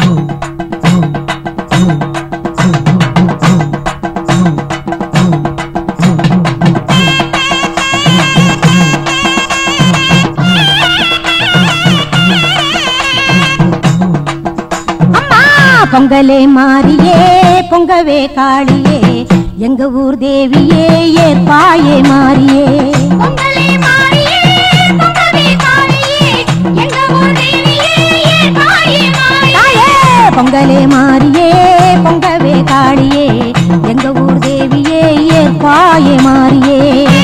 அம்மா பொங்கலே மாறியே பொங்கவே காளியே எங்க ஊர் தேவியே ஏற்பாயே மாறியே பொங்கலே மாறியே பொங்கவே காளியே எங்க ஊர் தேவியே ஏற்பாயே மாறியே தாயே பொங்கலே மாறியே பொங்கவே காளியே எங்க ஊர் தேவியே ஏற்பாயே மாறியே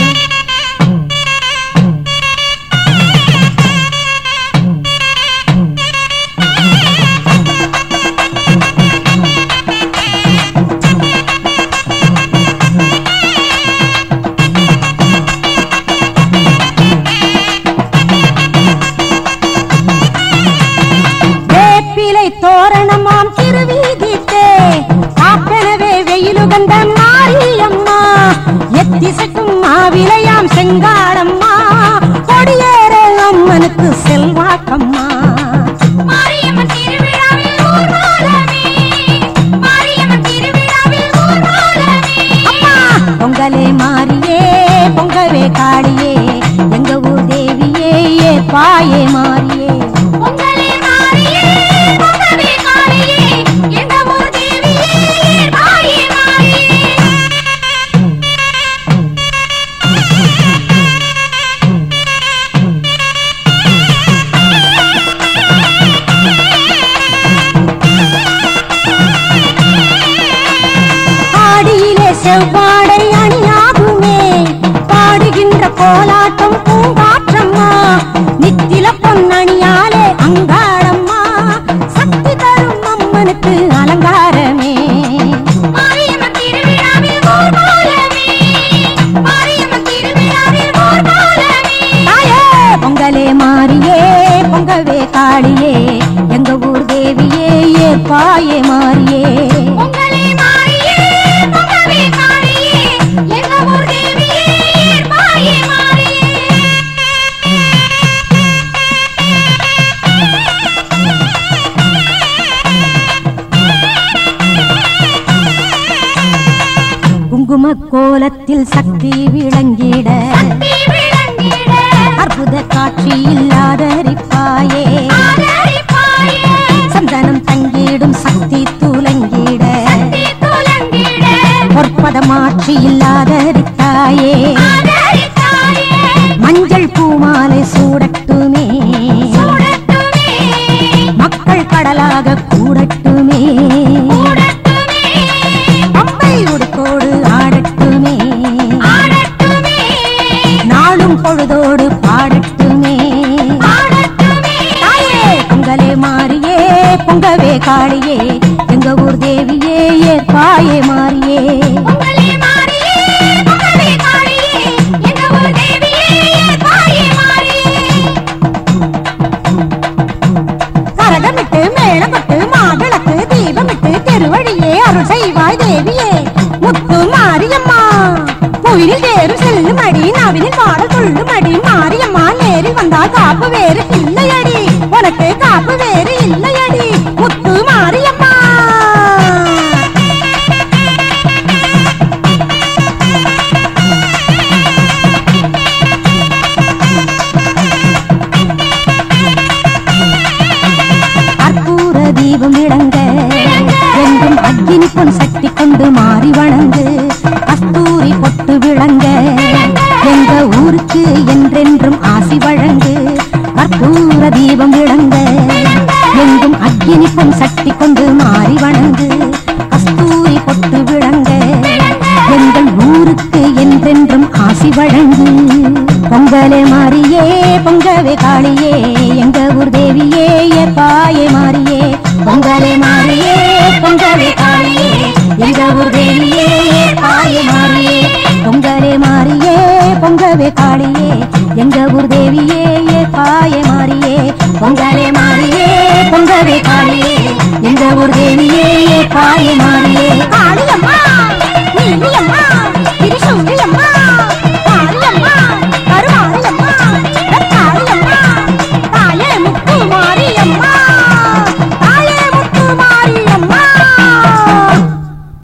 வேப்பிலை தோரணமாம் திருவீதித்தே காப்பெனவே வெயிலுகந்த மாரியம்மா எத்திசைக்கும் மாவிலையாம் செங்காடம்மா கொடியேற அம்மனுக்கு செல்வாக்கம்மா மாரியம்மன் திருவிழாவில் ஊர்வலமே மாரியம்மன் திருவிழாவில் ஊர்வலமே அம்மா பொங்கலே மாறியே பொங்கவே காளியே எங்க ஊர் தேவியே ஏற்பாயே மாறியே பொங்கலே மாறியே பொங்கவே காளியே எங்க ஊர் தேவியே ஏற்பாயே மாறியே ஆடியிலே செவ்வாடை அணியாகுமே பாடுகின்ற கோலாட்டம் பூங்காற்றம்மா நித்தில பொன்னணியாலே அங்காளம்மா சக்தி தரும் அம்மனுக்கு அலங்காரமே மாரியம்மன் திருவிழாவில் ஊர்வலமே மாரியம்மன் திருவிழாவில் ஊர்வலமே தாயே பொங்கலே மாறியே பொங்கவே காளியே எங்க ஊர் தேவியே ஏற்பாயே மாறியே பொங்கலே மாறியே பொங்கவே காளியே எங்க ஊர் தேவியே ஏற்பாயே மாறியே குங்கும கோலத்தில் சக்தி விளங்கிட சக்தி விளங்கிட அற்புத காட்சி இல்லாதரிப்பாயே ஆதரிப்பாயே சந்தனம் தங்கிடும் சக்தி துலங்கிட சக்தி துலங்கிட பொற்பதமாட்சி இல்லாதரித்தாயே ஆதரித்தாயே மஞ்சள் பூமாலை சூடட்டுமே சூடட்டுமே மக்கள் கடலாக கூடட்டுமே கூடட்டுமே பம்பை உடுக்கோடு ஆடட்டுமே ஆடட்டுமே நாளும் பொழுதோடு பாடட்டுமே ஆடட்டுமே தாயே பொங்கலே மாறியே பொங்கவே காளியே எங்க ஊர் தேவியே ஏற்பாயே மாறியே பொங்கலே மாறியே பொங்கவே காளியே எங்க ஊர் தேவியே ஏற்பாயே மாறியே கரகமிட்டு மேளமிட்டு மாவிளக்கு தீபமிட்டு திருவழியே அருள் செய்வாய் தேவியே முத்து மாரியம்மா கோயிலில் வேறு செல்லும் அடி நவினில் பாடல் கொள்ளும் அடி மாரியம்மா நேரில் வந்தால் காப்பு வேறு இல்லையடி உனக்கு காப்பு வேறு இல்லையடி முத்து மாரியம்மா கற்பூர தீபம் இழங்க எங்கும் அக்கினி பொன் சக்தி கொண்டு மாறி வணங்கு கஸ்தூரி பொட்டு விளங்க எங்க ஊருக்கு என்றென்றும் ஆசி வழங்கு கற்பூர தீபம் இழங்க எங்கும் அக்கினி பொன் சக்தி கொண்டு மாறி வணங்கு கஸ்தூரி பொட்டு விளங்க எங்கள் ஊருக்கு என்றென்றும் ஆசி வழங்கு பொங்கலே மாறியே பொங்கவே காளியே எங்க ஊர் தேவியே ஏற்பாயே மாறியே பொங்கலே மாறியே பொங்கவே காளியே எங்க ஊர் தேவியே ஏற்பாயே மாறியே பொங்கலே மாறியே பொங்கவே காளியே எங்க ஊர் தேவியே ஏற்பாயே மாறியே பொங்கலே மாறியே பொங்கவே காளியே எங்க ஊர் தேவியே ஏற்பாயே மாறியே